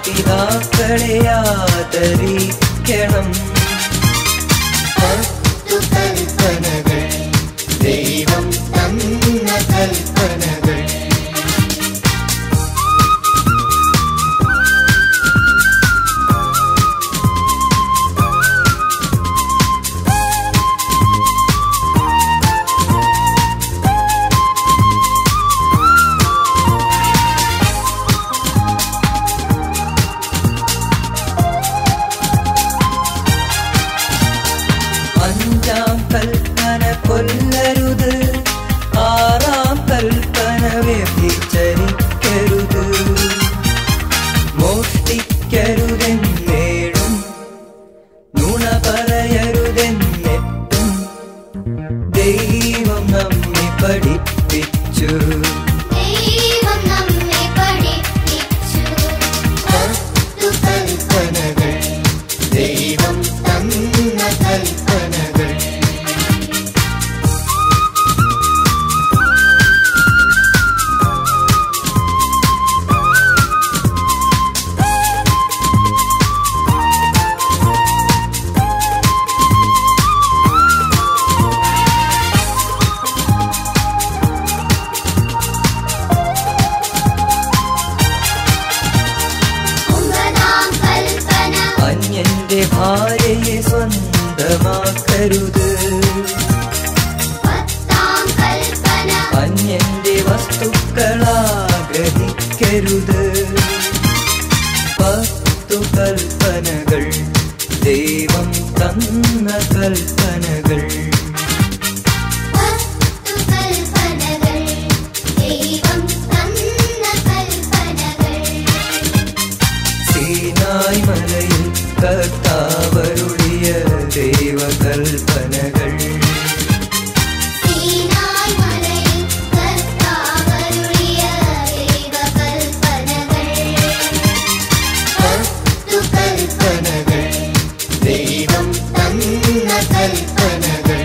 മാതാപിതാക്കളെ ആദരിക്കണം പത്തു കൽപ്പനകൾ ദൈവം തന്ന കൽപ്പനകൾ അഞ്ചാം കൽപ്പന കൊല്ലരുത് ആറാം കൽപ്പന വ്യഭിചരിക്കരുത് മോഷ്ടിക്കരുതെന്നേഴും നുണ പറയരുതെന്നെട്ടും ദൈവം നമ്മെ പഠിപ്പിച്ചു ദൈവം നമ്മെ പഠിപ്പിച്ചു പത്തു കൽപ്പനകൾ ദൈവം തന്ന കൽപ്പനകൾ ഒമ്പതാം കൽപ്പന അന്യന്റെ ഭാര്യയെ സ്വന്തമാക്കരുത് പത്താം കൽപ്പന അന്യന്റെ വസ്തുക്കളാഗ്രഹിക്കരുത് പത്തു കൽപ്പനകൾ ദൈവം തന്ന കൽപ്പനകൾ പത്തു കൽപ്പനകൾ ദൈവം തന്ന കൽപ്പനകൾ സീനായ് മലയിൽ കർത്താവരുളിയ ദൈവകൽപ്പനകൾ സീനായ് മലയിൽ കർത്താവരുളിയ ദൈവകൽപ്പനകൾ പത്തു കൽപ്പനകൾ ദൈവം തന്ന കൽപ്പനകൾ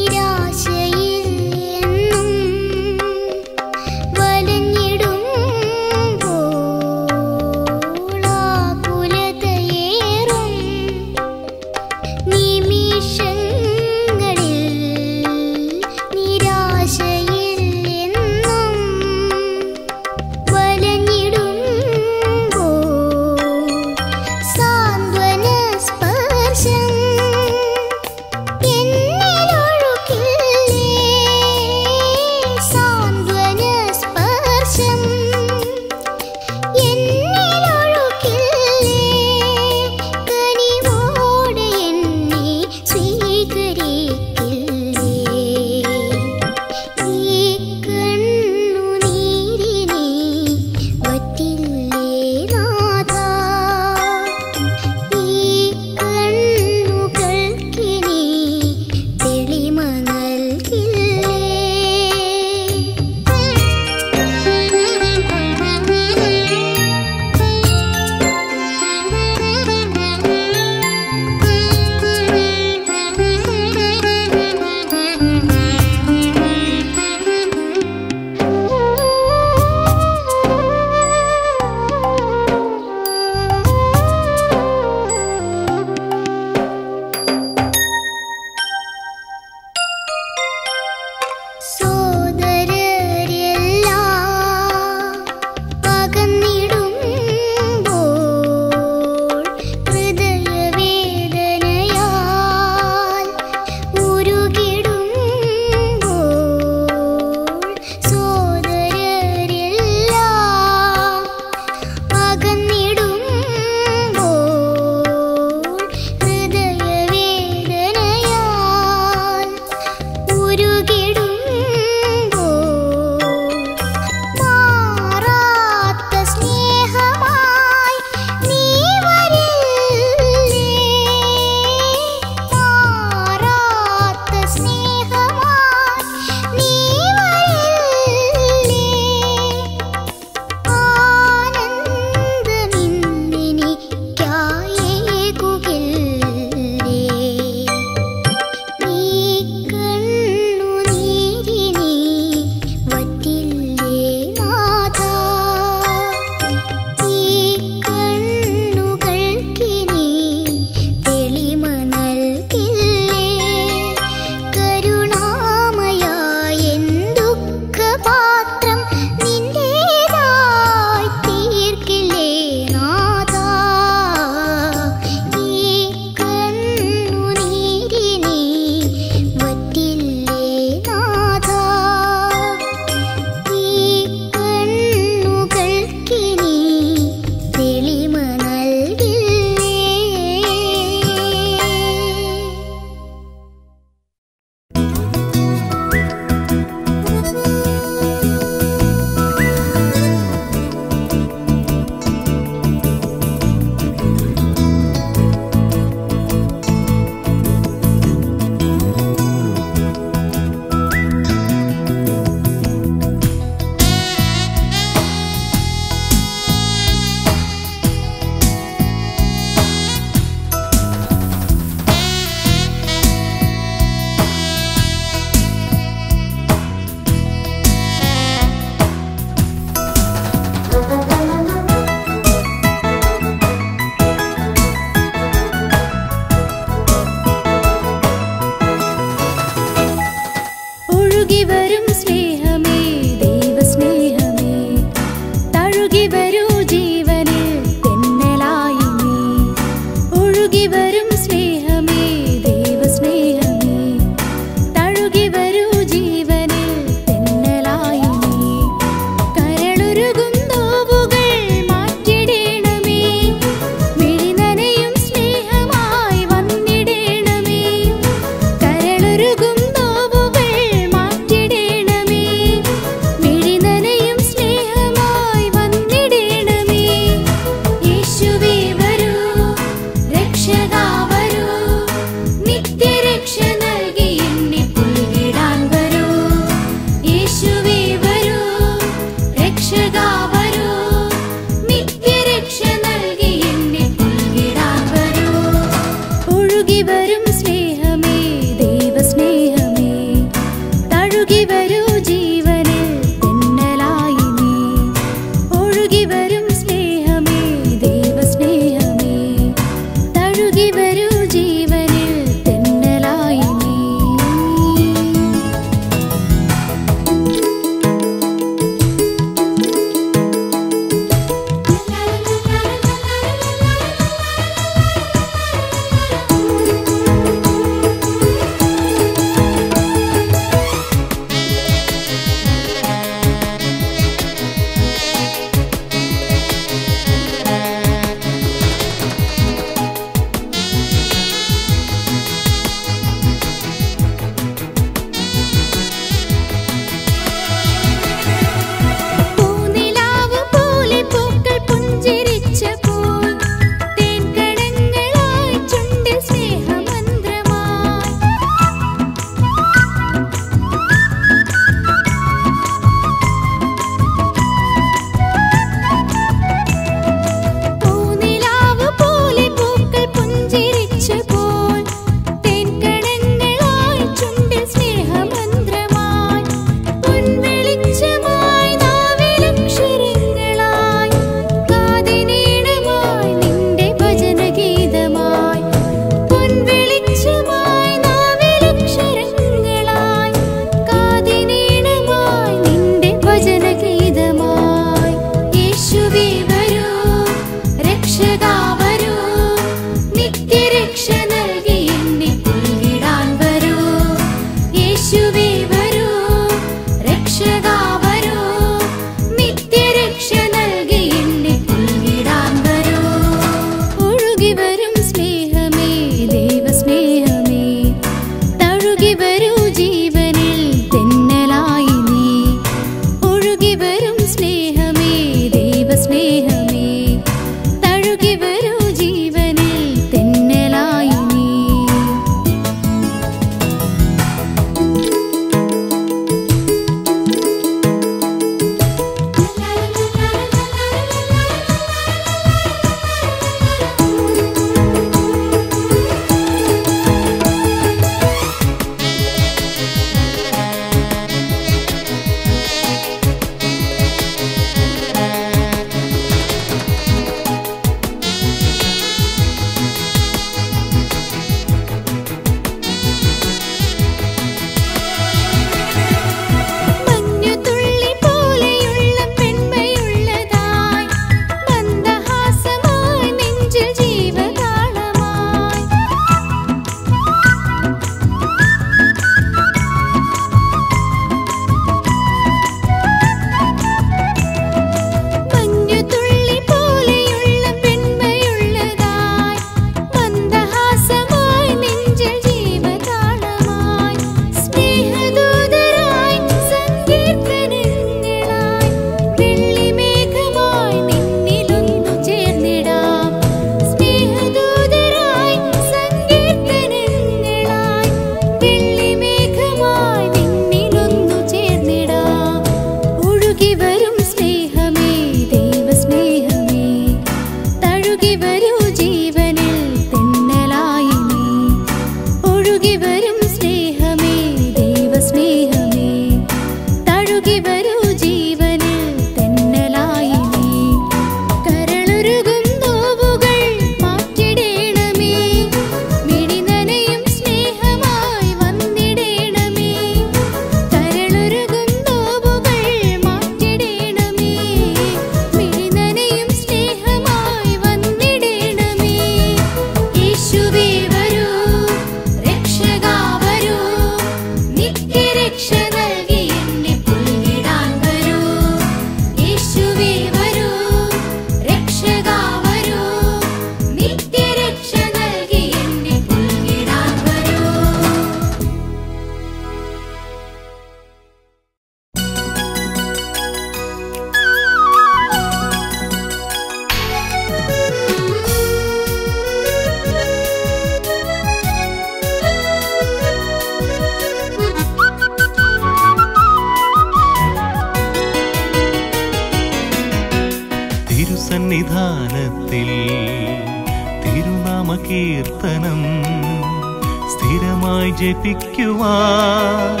തിരുസന്നിധാനത്തിൽ തിരുനാമ കീർത്തനം സ്ഥിരമായി ജപിക്കുവാൻ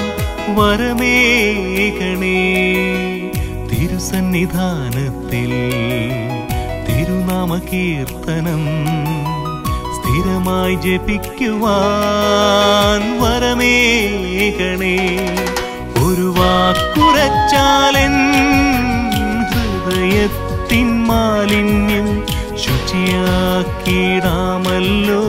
വരമേകണേ തിരുസന്നിധാനത്തിൽ തിരുനാമ കീർത്തനം സ്ഥിരമായി ജപിക്കുവാൻ വരമേകണേ ഒരു വാക്കുരച്ചാലൻ ഹൃദയത്തിൻ മാലിന്യം ശുചിയാക്കിടാമല്ലോ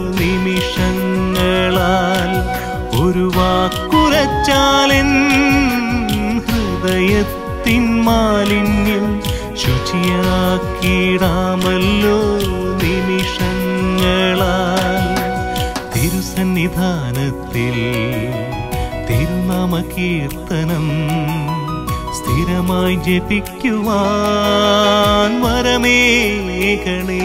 നിമിഷങ്ങളാൽ ഒരു വാക്കുരച്ചാലൻ ഹൃദയത്തിൻ മാലിന്യം ശുചിയാക്കിടാമല്ലോ നിമിഷങ്ങളാൽ തിരുസന്നിധാനത്തിൽ തിരുനാമ കീർത്തനം സ്ഥിരമായി ജപിക്കുവാൻ വരമേകണേ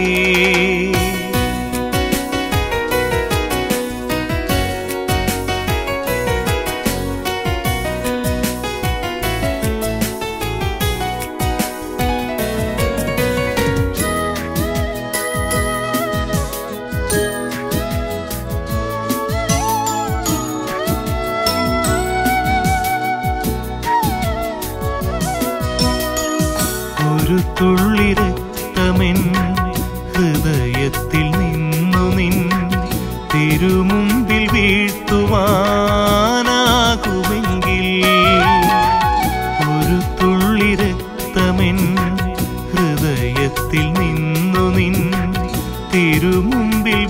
ഒരു തുള്ളി രക്തമെൻ ഹൃദയത്തിൽ നിന്നു നിൻ തിരുമുമ്പിൽ വീഴ്ത്തുവാനാകുമെങ്കിൽ ഒരു തുള്ളി രക്തമെൻ ഹൃദയത്തിൽ നിന്നു നിൻ തിരുമുമ്പിൽ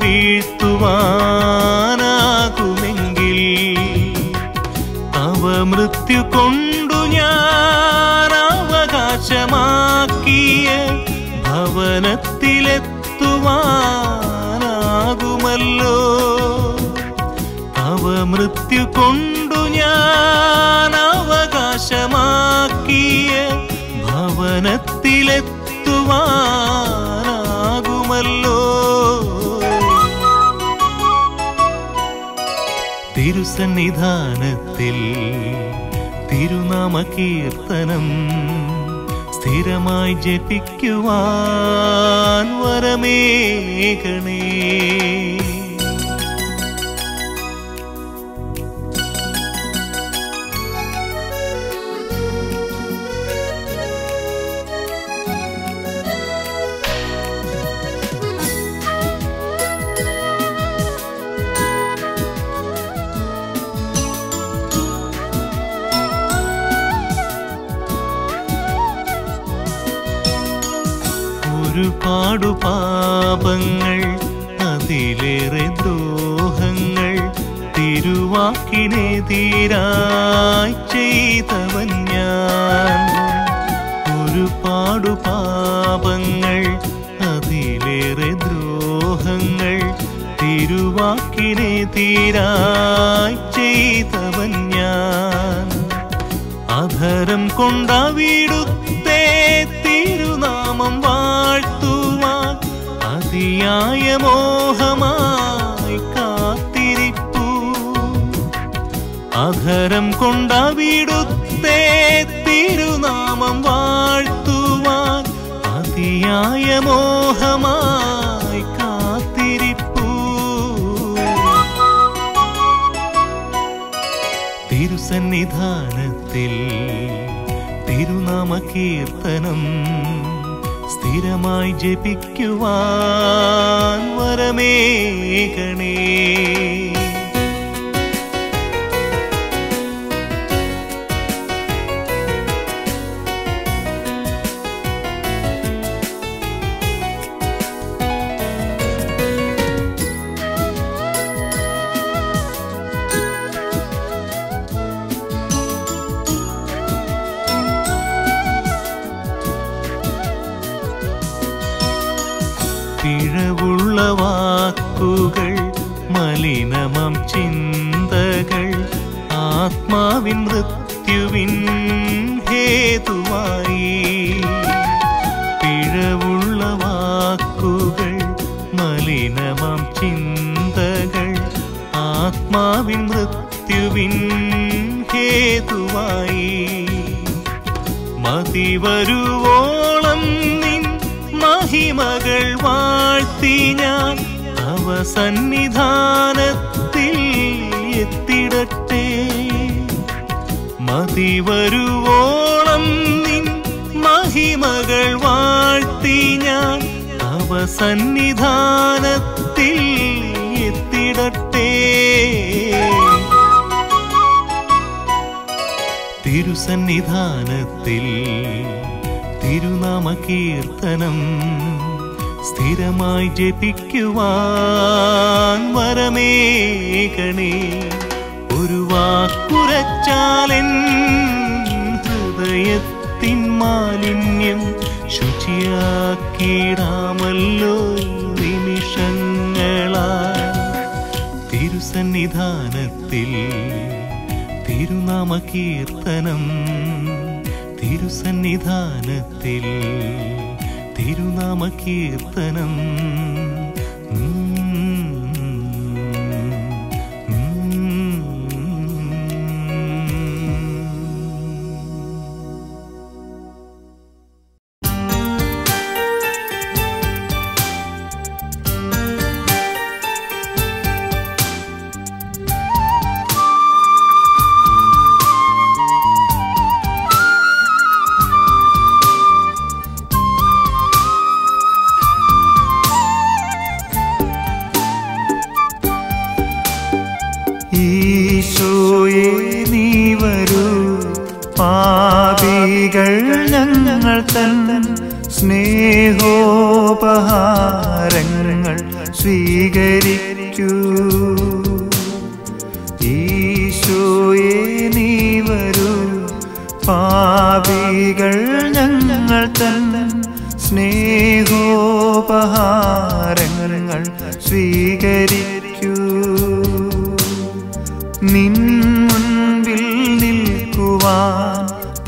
വീഴ്ത്തുവാനാകുമെങ്കിൽ അവ മൃത്യു കൊണ്ടു ഞാൻ അവകാശമാക്കിയ ഭവനത്തിലെത്തുവാനാകുമല്ലോ അവ മൃത്യു കൊണ്ടു ഞാൻ അവകാശമാക്കിയ ഭവനത്തിലെത്തുവാനാകുമല്ലോ തിരുസന്നിധാനത്തിൽ തിരുനാമ കീർത്തനം സ്ഥിരമായി ജപിക്കുവാൻ വരമേകണേ ഒരുപാടു പാപങ്ങൾ അതിലേറെ ദ്രോഹങ്ങൾ തിരുവാക്കിനെതിരായി ചെയ്തവൻ ഞാൻ ഒരുപാടു പാപങ്ങൾ അതിലേറെ ദ്രോഹങ്ങൾ തിരുവാക്കിനെതിരായി ചെയ്തവൻ ഞാൻ അധരം കൊണ്ടവിടുത്തെ തിരുനാമം വാഴ്ത്തുവാൻ അതിയായ മോഹമായി കാത്തിരിപ്പു അധരം കൊണ്ടവിടുത്തെ തിരുനാമം വാഴ്ത്തുവാൻ അതിയായ മോഹമായി കാത്തിരിപ്പു തിരുസന്നിധാനത്തിൽ തിരുനാമ കീർത്തനം സ്ഥിരമായി ജപിക്കുവാൻ വരമേകണേ പിഴവുള്ള വാക്കുകൾ മലിനമം ചിന്തകൾ ആത്മാവിൻ മൃത്യുവിൻ ഹേതുവായി പിഴവുള്ള വാക്കുകൾ മലിനമം ചിന്തകൾ ആത്മാവിൻ മൃത്യുവിൻ ഹേതുവായി മതി വരുവോളം നിൻ മഹിമകൾ വാഴ്ത്തി ഞാൻ അവ സന്നിധാനത്തിൽ എത്തിടട്ടെ മതി വരുവോളം നിൻ മഹിമകൾ വാഴ്ത്തി ഞാൻ അവ സന്നിധാനത്തിൽ എത്തിടട്ടെ തിരുസന്നിധാനത്തിൽ തിരുനാമ കീർത്തനം സ്ഥിരമായി ജപിക്കുവാൻ വരമേകണേ ഒരു വാക്കുരച്ചാലൻ ഹൃദയത്തിൻ മാലിന്യം ശുചിയാക്കിടാമല്ലോ നിമിഷങ്ങളാ തിരുസന്നിധാനത്തിൽ തിരുനാമ കീർത്തനം തിരുസന്നിധാനത്തിൽ തിരുനാമ കീർത്തനം ഈശോയെ നീ വരൂ പാപികൾ ഞങ്ങൾ തൻ സ്നേഹോപഹാരങ്ങൾ സ്വീകരിക്കൂ ഈശോയെ നീ വരൂ പാപികൾ ഞങ്ങൾ തൻ സ്നേഹോപഹാരങ്ങൾ സ്വീകരിക്കൂ നിൻ മുൻപിൽ നിൽക്കുവാൻ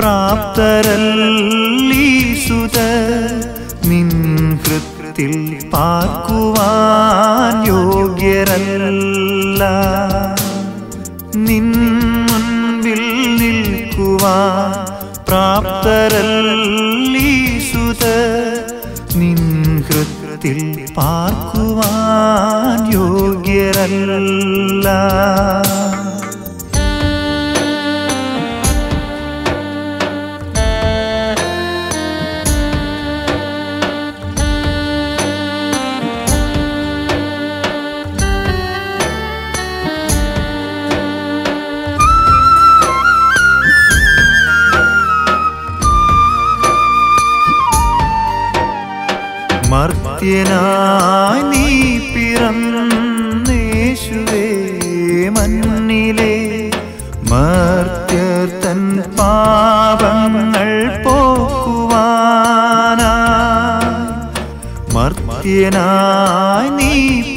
പ്രാപ്തരല്ലീസുത നിൻ ഹൃത്തിൽ പാർക്കുവാൻ യോഗ്യരല്ല നിൻ മുൻപിൽ നിൽക്കുവാൻ പ്രാപ്തരല്ലീസുത നിൻ ഹൃത്തിൽ പാർക്കുവാൻ യോഗ്യരല്ല മർത്യനായി നീ പിറന്നേശുവേ മണ്ണിലെ മർത്യർ തൻ പാപങ്ങൾ പോക്കുവാനായി മർത്യനായി നീ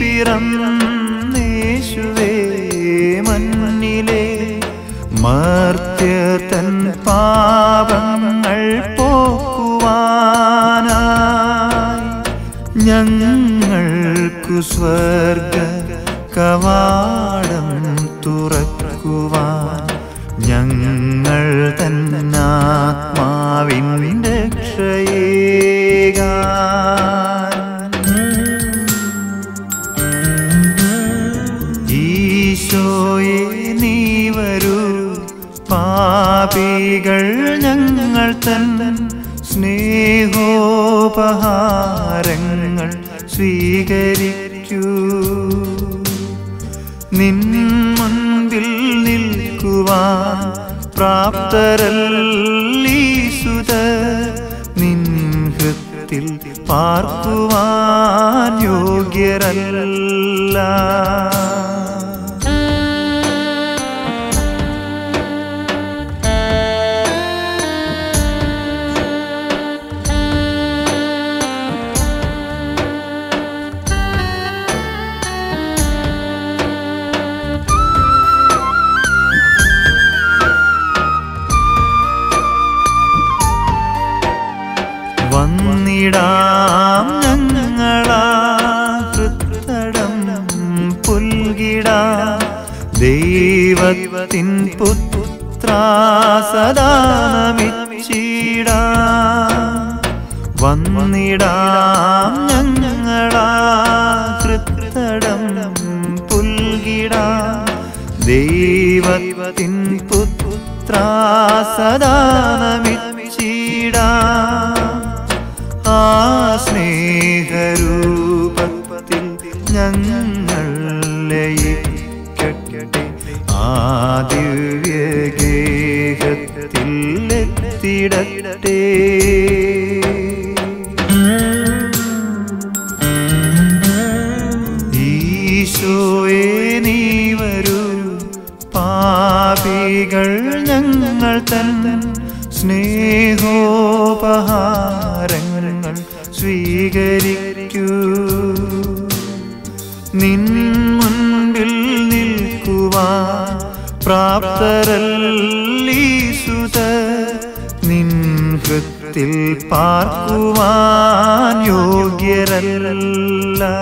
പിറന്നേശുവേ മണ്ണിലെ മർത്യർ തൻ പാപങ്ങൾ പോക്കുവാനായി ഞങ്ങൾക്കു സ്വർഗ കവാടം തുറക്കുവാൻ ഞങ്ങൾ തന്നാത്മാവിൻ്റെ ക്ഷയേകാൻ ഈശോയെ നീ വരൂ പാപികൾ ഞങ്ങൾ തൻ സ്നേഹോപഹാരങ്ങൾ സ്വീകരിക്കൂ നിൻ മുൻപിൽ നിൽക്കുവാൻ പ്രാപ്തരല്ലീസുത നിൻ ഹൃത്തിൽ പാർക്കുവാൻ യോഗ്യരല്ല വന്നിടാം ഞങ്ങളാ ഹൃത്തടം പുൽകിടാം ദൈവത്തിൻ പുത്രാ സദാ നമിച്ചിടാം വന്നിടാം ഞങ്ങളാ കൃത്തടം പുൽകിടാം ദൈവത്തിൻ പുത്ര സദാനമിച്ചിടാം ആ സ്നേഹരൂപത്തിൽ ഞങ്ങൾ ലയിക്കട്ടെ ആ ദിവ്യഗേഹത്തിൽ എത്തിടട്ടെ ഈശോയെ നീ വരൂ പാപികൾ ഞങ്ങൾ തൻ സ്നേഹോപഹാരങ്ങൾ സ്വീകരിക്കൂ നിൻ മുൻപിൽ നിൽക്കുവാൻ പ്രാപ്തരല്ലീസുത നിൻ ഹൃത്തിൽ പാർക്കുവാൻ യോഗ്യരല്ല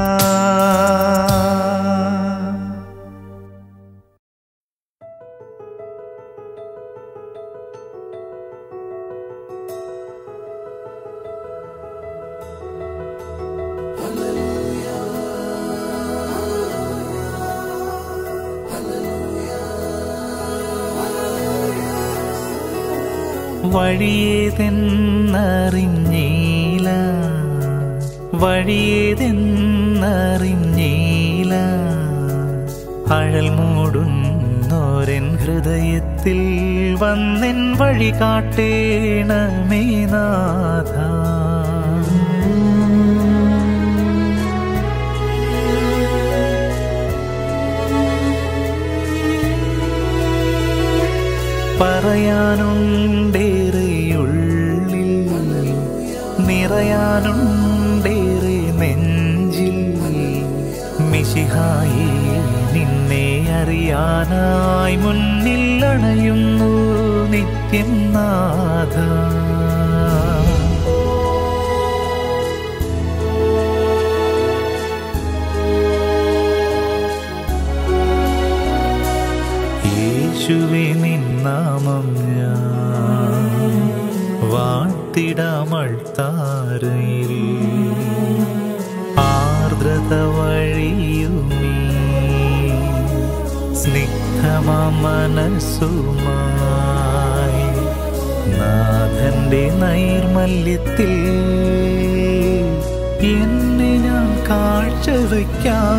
വഴിയേതെന്നറിഞ്ഞീല വഴിയേതെന്നറിഞ്ഞീല അഴൽ മൂടുന്നോരൻ ഹൃദയത്തിൽ വന്നെൻ വഴി കാട്ടേണമേ നാഥ പറയാനുണ്ടേറെയുള്ളിൽ നിറയാനുണ്ടേറെ നെഞ്ചിൽ മിശിഹായി നിന്നെ അറിയാനായി മുന്നിൽ അണയുന്നു നിത്യം നാഥ യേശുവെ നിന്നാമം ഞാൻ വാഴ്ത്തിടാമൾത്താരയിൽ ആർദ്രത വഴിയുമീ സ്നിഗ്ധമാ മനസ്സുമായി നാഥന്റെ നൈർമല്യത്തിൽ എന്നെ ഞാൻ കാഴ്ചവെക്കാം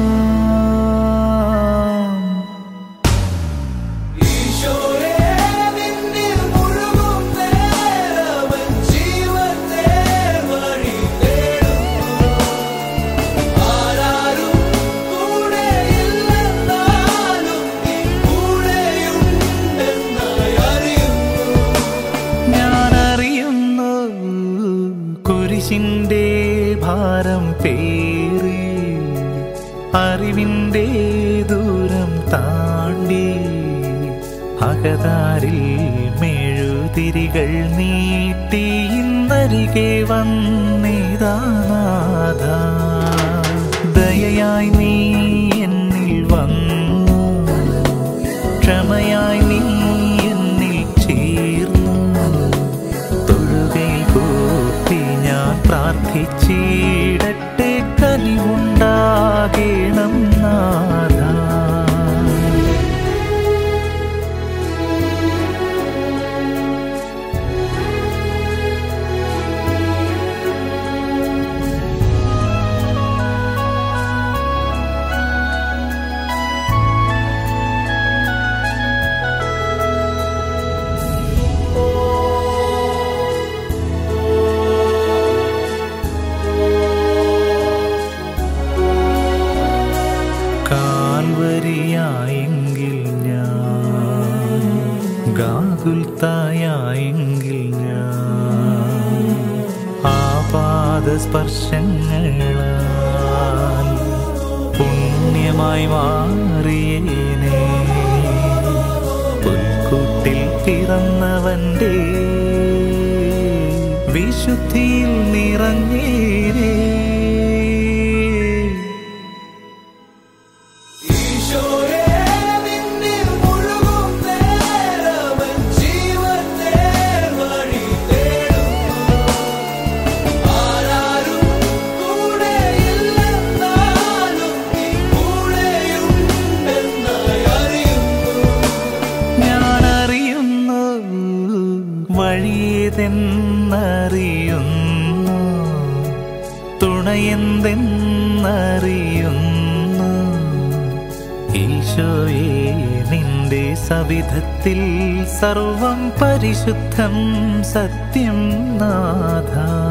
ഞാൻ അറിയുന്നു കുരിശിന്റെ ഭാരം പേറി അറിവിന്റെ ദൂരം താണ്ടി അകതാരിൽ മെഴുതിരികൾ നീട്ടി ഇന്നരികെ വന്നിതാനാഥ ദയയായി നീ എന്നിൽ വന്നു ക്ഷമയായി നീ എന്നിൽ ചേർന്നു തൊഴുകൈ കൂപ്പി ഞാൻ പ്രാർത്ഥിച്ചിടട്ടെ കനിവുണ്ടാകേണം നാഥ കാൽവരിയായെങ്കിൽ ഞാൻ ഗാകുൽത്തായെങ്കിൽ ഞാൻ ആപാദസ്പർശങ്ങളാൽ പുണ്യമായി മാറിയേനെ പുൽക്കൂട്ടിൽ പിറന്നവന്റെ വിശുദ്ധിയിൽ നിറഞ്ഞേരേ ജീവൻ എന്തെന്നറിയുന്നു ഈശോയെ നിന്റെ സവിധത്തിൽ സർവം പരിശുദ്ധം സത്യം നാഥ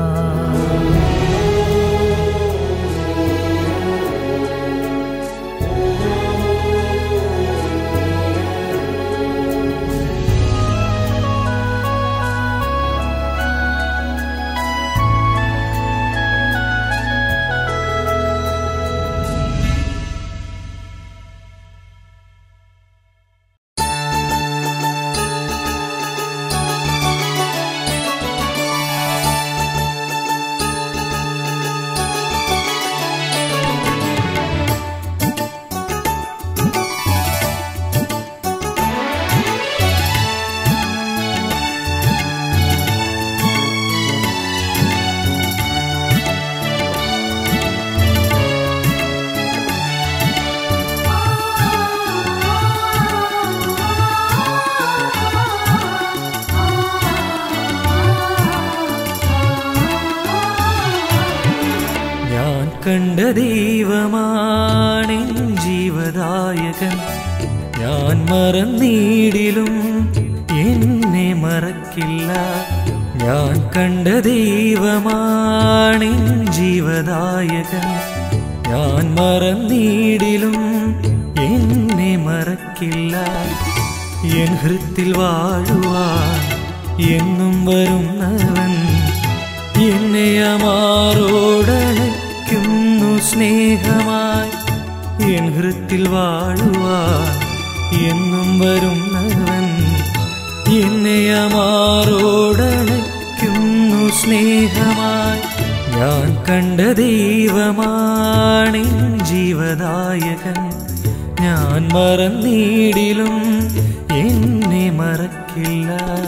ഞാൻ കണ്ട ദൈവമാണ് ജീവദായകൻ ഞാൻ മറന്നീടിലും എന്നെ മറക്കില്ല ഞാൻ കണ്ട ദൈവമാണ് ജീവദായകൻ ഞാൻ മറന്നീടിലും എന്നെ മറക്കില്ല എൻ ഹൃത്തിൽ വാഴുവാൻ എന്നും വരുന്നവൻ എന്നെ അമാറോടണയ്ക്കുന്നു സ്നേഹമായി എൻ ഹൃത്തിൽ വാഴുവാൻ എന്നും വരുന്നവൻ എന്നെ അമാറോടണയ്ക്കുന്നു സ്നേഹമായി ഞാൻ കണ്ട ദൈവമാണ് ജീവദായകൻ ഞാൻ മറന്നീടിലും എന്നെ മറക്കില്ല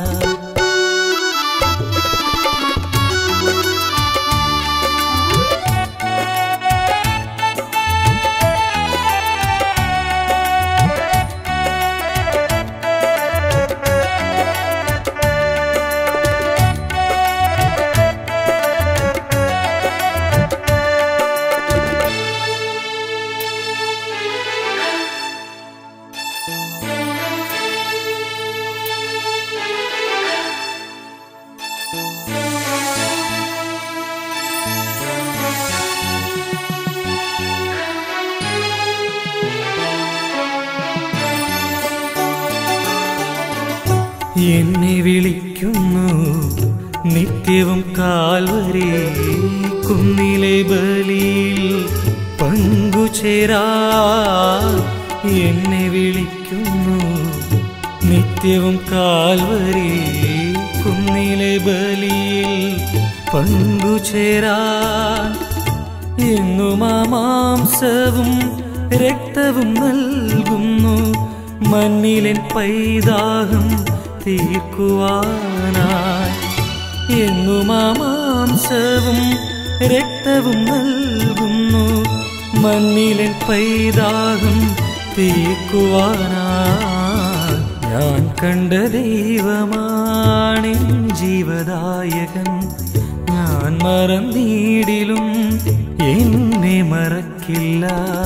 എന്നെ വിളിക്കുന്നു നിത്യവും കാൽവരെ കുന്നിലെ ബലിയിൽ പങ്കുചേരാ എന്നെ വിളിക്കുന്നു നിത്യവും കാൽവരെ കുന്നിലെ ബലിയിൽ പങ്കുചേരാൻ എങ്ങും ആ മാംസവും രക്തവും നൽകുന്നു മണ്ണിലൻ പൈതാഹം തീർക്കുവാനായി എങ്ങും ആ മാംസവും രക്തവും നൽകുന്നു മണ്ണിലൻ പൈതാഹം തീർക്കുവാനായി ഞാൻ കണ്ട ദൈവമാണ് ജീവദായകൻ ഞാൻ മറന്നീടിലും എന്നെ മറക്കില്ല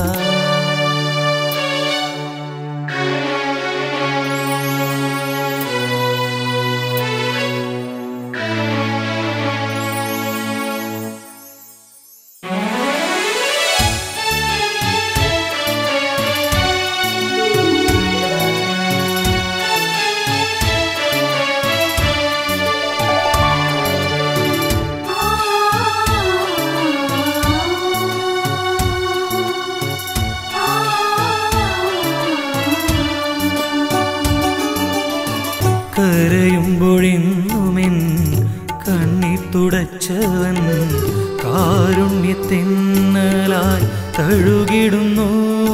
കരയുമ്പോഴെന്നുമെൻ കണ്ണി തുടച്ചവൻ കാരുണ്യത്തെന്നലായി തഴുകിടുന്നു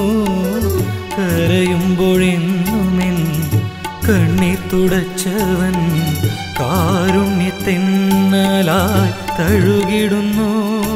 കരയുമ്പോഴെന്നുമെൻ കണ്ണി തുടച്ചവൻ കാരുണ്യത്തെന്നലായി തഴുകിടുന്നു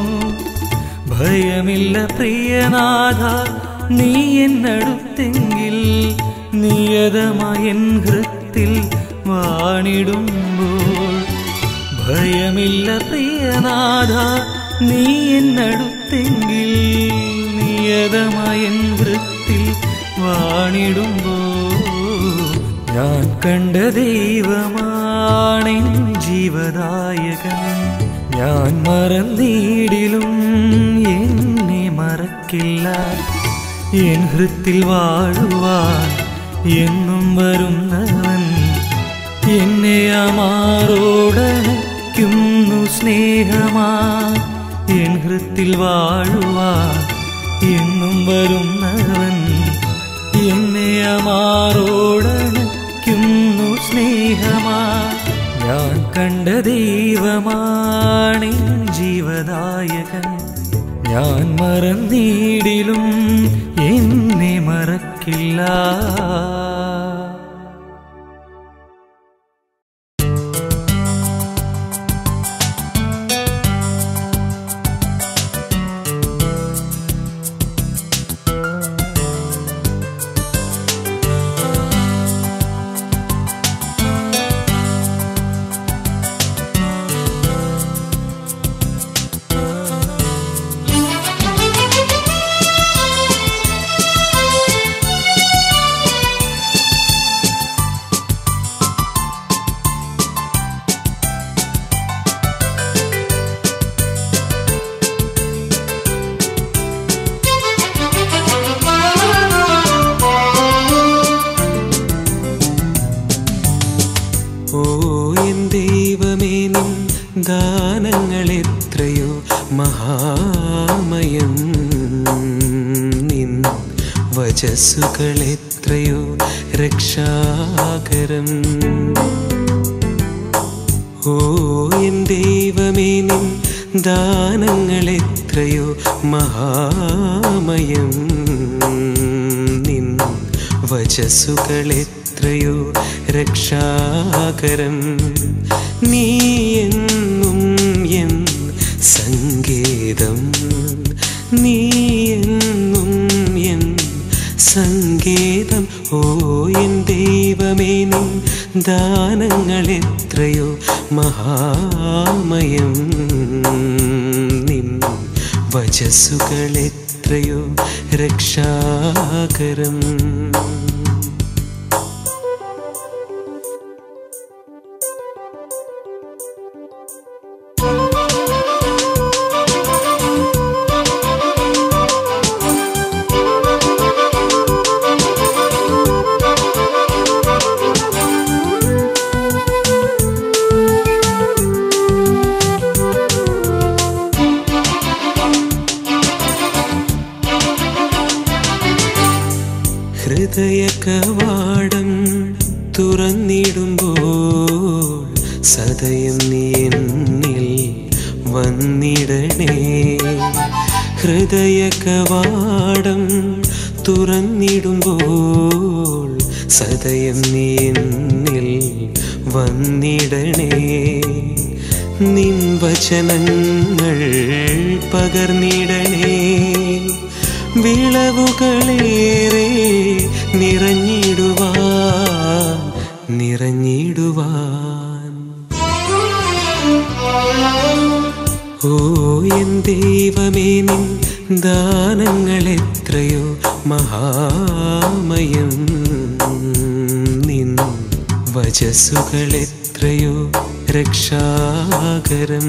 ഭയമില്ല പ്രിയനാഥ നീ എന്നടുത്തെങ്കിൽ നിയതമായൻ ഹൃത്തിൽ വാണിടുമ്പോൾ ഭയമില്ല പ്രിയനാഥ നീ എന്നടുത്തെങ്കിൽ നിയതമായ വൃത്തിൽ വാണിടുമ്പോ ഞാൻ കണ്ട ദൈവമാണെൻ ജീവദായകൻ ഞാൻ മറന്നീടിലും എന്നെ മറക്കില്ല എൻ ഹൃത്തിൽ വാഴുവാൻ എന്നും വരുന്നവൻ എന്നെ അമാറോടനയ്ക്കുന്നു സ്നേഹമാ എൻ ഹൃത്തിൽ വാഴുവാൻ എന്നും വരുന്നവൻ എന്നെ അമാറോടനയ്ക്കുന്നു സ്നേഹമാ ഞാൻ കണ്ട ദൈവമാണി ജീവദായകൻ ഞാൻ മറന്നീടിലും എന്നെ മറക്കില്ല ഓ എൻ ദൈവമേ നിൻ ദാനങ്ങൾ എത്രയോ മഹാമയം നിൻ വചസ്സുകൾ എത്രയോ രക്ഷാകരം ഓ എൻ ദൈവമേ നിൻ ദാനങ്ങൾ എത്രയോ മഹാമയം നിൻ വചസ്സുകൾ എത്രയോ രക്ഷാകരം നീ എന്നും എൻ സങ്കേതം നീ എന്നും എൻ സങ്കേതം ഓ എൻ ദൈവമേ നിൻ ദാനങ്ങൾ എത്രയോ മഹാമയം നിൻ വചസ്സുകൾ എത്രയോ രക്ഷാകരം ഹൃദയ കവാടം തുറന്നിടുമ്പോൾ സദയം നീ എന്നിൽ വന്നിടണേ ഹൃദയ കവാടം തുറന്നിടുമ്പോൾ സദയം നീ എന്നിൽ വന്നിടണേ നിൻ വചനങ്ങൾ പകർന്നിടണേ വിളവുകളേറെ നിറഞ്ഞിടുവാൻ നിറഞ്ഞിടുവാൻ ഓ എൻ ദൈവമേ നിൻ ദാനങ്ങൾ എത്രയോ മഹാമയം നിൻ വചസ്സുകൾ എത്രയോ രക്ഷാകരം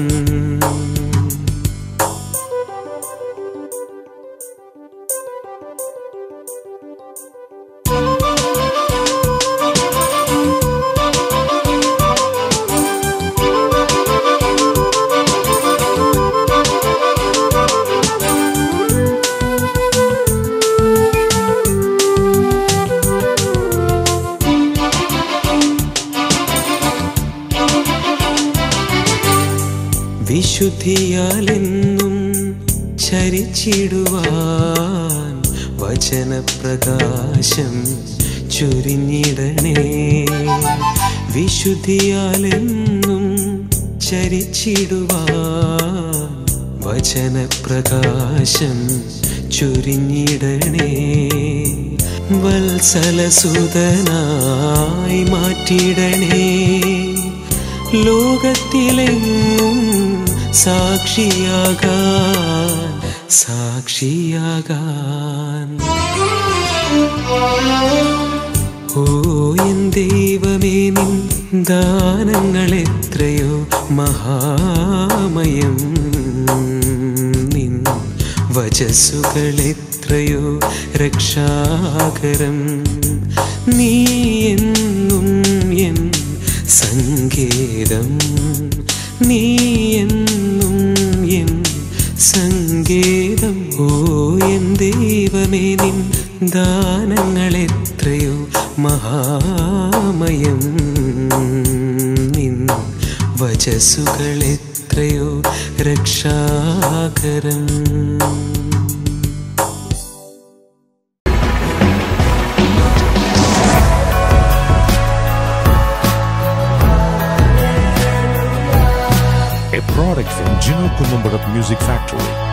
വിശുദ്ധിയാലെന്നും ചരിച്ചിടുവാൻ വചനപ്രകാശം ചൊരിഞ്ഞിടണേ വിശുദ്ധിയാലെന്നും ചരിച്ചിടുവാൻ വചനപ്രകാശം ചൊരിഞ്ഞിടണേ വത്സലസുതനായി മാറ്റിടണേ ലോകത്തിലെങ്ങും സാക്ഷിയാകാൻ സാക്ഷിയാകാൻ ഓ എൻ ദൈവമേ നിൻ ദാനങ്ങൾ എത്രയോ മഹാമയം നിൻ വചസ്സുകൾ എത്രയോ രക്ഷാകരം നീ എന്നും എൻ സങ്കേതം നീ എന്നും എൻ സങ്കേതം ഓ എൻ ദൈവമേ നിൻ ദാനങ്ങൾ എത്രയോ മഹാമയം നിൻ വചസ്സുകൾ എത്രയോ രക്ഷാകരം a product from Gino Columbarat Music Factory.